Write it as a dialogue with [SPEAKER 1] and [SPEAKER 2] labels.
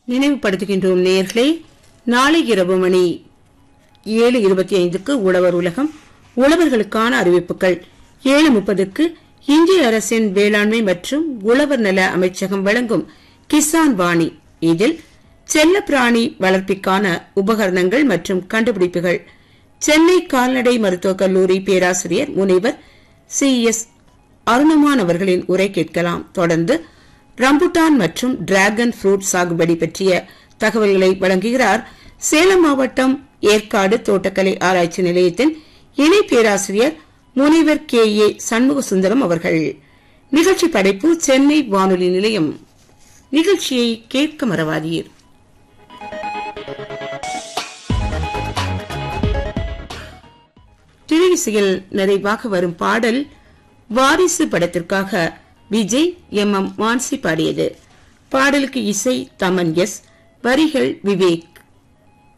[SPEAKER 1] நினைவுபடுத்துகின்றோம் நேயர்களே நாளை இரவு மணி ஏழு இருபத்தி ஐந்துக்கு உழவர் உலகம் உழவர்களுக்கான அறிவிப்புகள் ஏழு முப்பதுக்கு இந்திய அரசின் வேளாண்மை மற்றும் உழவர் நல அமைச்சகம் வழங்கும் கிசான் வாணி இதில் செல்லப்பிராணி வளர்ப்பிற்கான உபகரணங்கள் மற்றும் கண்டுபிடிப்புகள் சென்னை கால்நடை மருத்துவக் கல்லூரி பேராசிரியர் முனைவர் சி எஸ் அருணமான் அவர்களின் உரை கேட்கலாம் தொடர்ந்து ரம்புட்டான் மற்றும் டிராகன் ஃப்ரூட் சாகுபடி பற்றிய தகவல்களை வழங்குகிறார் சேலம் மாவட்டம் ஏற்காடு தோட்டக்கலை ஆராய்ச்சி நிலையத்தின் இணை பேராசிரியர் முனைவர் கே ஏ சண்முக சுந்தரம் அவர்கள் நிகழ்ச்சி படைப்பு சென்னை வானொலி நிலையம் நிகழ்ச்சியை கேட்க மறவாதீர் திரையிசையில் நிறைவாக வரும் பாடல் வாரிசு படத்திற்காக விஜய் எம் எம் மான்சி பாடியது பாடலுக்கு இசை தமன் எஸ் வரிகள் விவேக்